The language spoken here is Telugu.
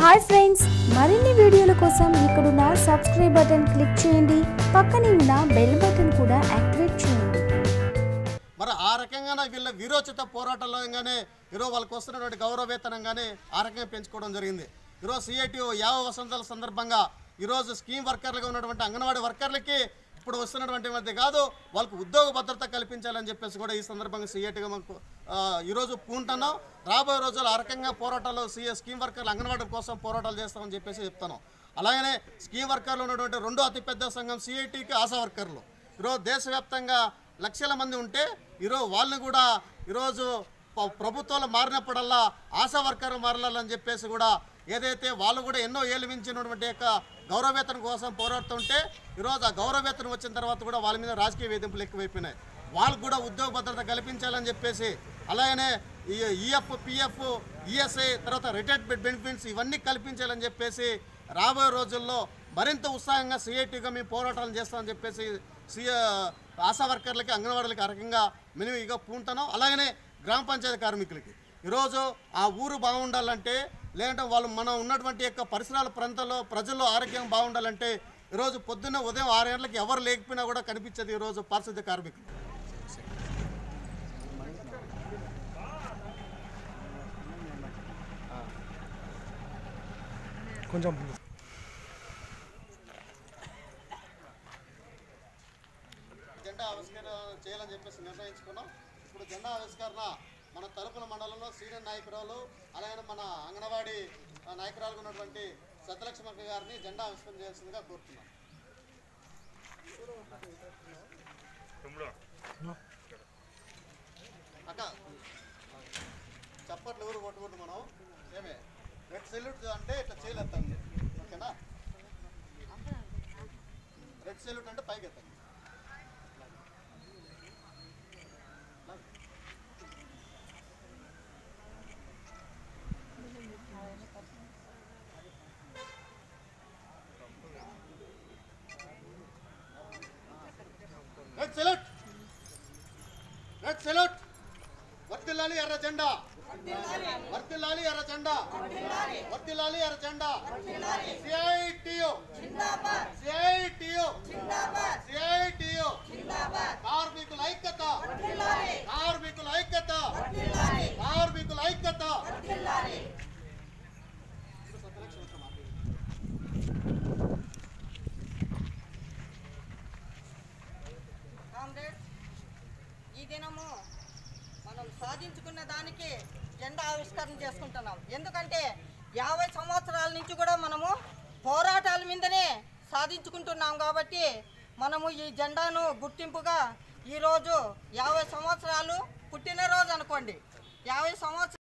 హాయ్ ఫ్రెండ్స్ మరిన్ని వీడియోల కోసం ఇక్కడున్న సబ్స్క్రైబ్ బటన్ క్లిక్ చేయండి పక్కనే ఉన్న బెల్ బటన్ కూడా యాక్టివేట్ చేయండి మరి ఆ రకంగానే వీళ్ళ విరోచిత పోరాటంలోగానే ఈరోజు వాళ్ళకి వస్తున్నటువంటి గౌరవ వేతనంగానే ఆ రకంగా పెంచుకోవడం జరిగింది ఈరోజు సిఐటి యావ వసంతాల సందర్భంగా ఈరోజు స్కీమ్ వర్కర్లుగా ఉన్నటువంటి అంగన్వాడీ వర్కర్లకి ఇప్పుడు వస్తున్నటువంటి మధ్య కాదు వాళ్ళకు ఉద్యోగ భద్రత కల్పించాలని చెప్పేసి కూడా ఈ సందర్భంగా సిఐటిగా మనకు ఆ, ఈరోజు పూంటున్నాం రాబోయే రోజులు ఆ రకంగా పోరాటాలు సిఏ స్కీమ్ వర్కర్లు అంగన్వాడీ కోసం పోరాటాలు చేస్తామని చెప్పేసి చెప్తాను అలాగనే స్కీమ్ వర్కర్లు ఉన్నటువంటి రెండో అతిపెద్ద సంఘం సిఐటికి ఆశా వర్కర్లు ఈరోజు దేశవ్యాప్తంగా లక్షల మంది ఉంటే ఈరోజు వాళ్ళు కూడా ఈరోజు ప- ప్రభుత్వాలు మారినప్పుడల్లా ఆశా వర్కర్ మారాలని చెప్పేసి కూడా ఏదైతే వాళ్ళు కూడా ఎన్నో ఏళ్ళు మించినటువంటి యొక్క గౌరవవేతనం కోసం పోరాడుతుంటే ఈరోజు ఆ గౌరవవేతనం వచ్చిన తర్వాత కూడా వాళ్ళ మీద రాజకీయ వేధింపులు ఎక్కువైపోయినాయి వాళ్ళకు కూడా ఉద్యోగ భద్రత కల్పించాలని చెప్పేసి అలాగనే ఈ ఈఎఫ్ పిఎఫ్ ఈఎస్ఐ తర్వాత రిటైర్మెంట్ బెనిఫిట్స్ ఇవన్నీ కల్పించాలని చెప్పేసి రాబోయే రోజుల్లో మరింత ఉత్సాహంగా సిఐటిగా మేము పోరాటాలు చేస్తామని చెప్పేసి సి ఆశా వర్కర్లకి అంగన్వాడీలకి ఆ రకంగా మేము ఇక పూంటున్నాం అలాగనే గ్రామ పంచాయతీ కార్మికులకి ఈరోజు ఆ ఊరు బాగుండాలంటే లేదంటే వాళ్ళు మనం ఉన్నటువంటి యొక్క పరిసరాల ప్రాంతాల్లో ప్రజల్లో ఆరోగ్యం బాగుండాలంటే ఈరోజు పొద్దున్న ఉదయం ఆరు గంటలకు ఎవరు లేకపోయినా కూడా కనిపించేది ఈరోజు పారిశుద్ధ్య కార్మికులు కొంచెం జెండా ఆవిష్కరణ చేయాలని చెప్పేసి నిర్ణయించుకున్నాం ఇప్పుడు జెండా ఆవిష్కరణ మన తలుపుల మండలంలో సీనియర్ నాయకురాలు అలాగే మన అంగన్వాడీ ఆ, నాయకురాలుగా ఉన్నటువంటి సత్యలక్ష్మక్క గారిని జెండా ఆవిష్కరణ చేయాల్సిందిగా కోరుతున్నాం అక్క చప్పట్లు ఎవరు కొట్టుకుంటు మనం ఏమే రెడ్ సెల్యూట్ అంటే ఇట్లా చేయలేస్తాను ఓకేనా రెడ్ సెల్యూట్ అంటే పైకి ఎత్తండి రెడ్ సెల్యూట్ రెడ్ సెల్యూట్ వర్తిల్లాలి ఎర్ర జెండా వర్తిల్లాలి ఎర్ర జెండా వర్తిల్లాలి ఎర్ర జెండా సిఐటియు సిఐటియు సిఐటియు కార్మికుల ఐక్యత కార్మికుల ఐక్యత కార్మికుల ఐక్యత కామ్రేడ్స్ ఈ దినము మనం సాధించుకున్న దానికి జెండా ఆవిష్కరణ చేసుకుంటున్నాం ఎందుకంటే యాభై సంవత్సరాల నుంచి కూడా మనము పోరాటాల మీదనే సాధించుకుంటున్నాం కాబట్టి మనము ఈ జెండాను గుర్తింపుగా ఈరోజు యాభై సంవత్సరాలు పుట్టినరోజు అనుకోండి యాభై సంవత్సరాలు